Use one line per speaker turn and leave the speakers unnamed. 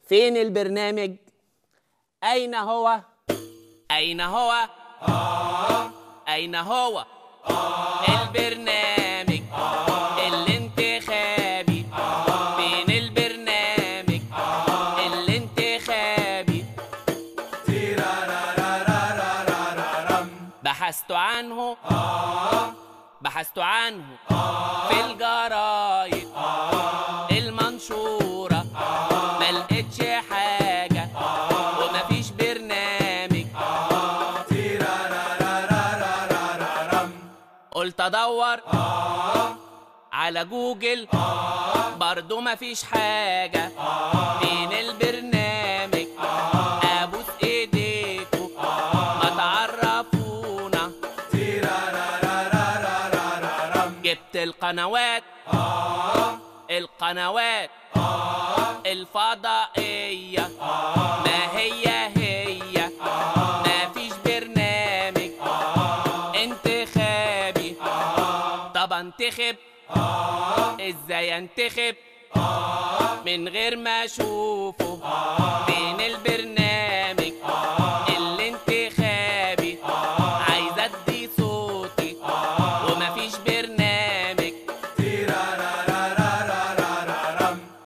فين البرنامج أين هو أين هو أين هو البرنامج الانتخابي فين البرنامج الانتخابي بحثت عنه بحثت عنه في الجرايد المنشورة ما لقيتش حاجة ومفيش برنامج قلت ادور على جوجل برضو مفيش حاجة فين البرنامج ابوس ايديكوا ما تعرفونا جبت القنوات القنوات الفضائية ما هي هي ما فيش برنامج انتخابي طب انتخب ازاي انتخب من غير ما اشوفه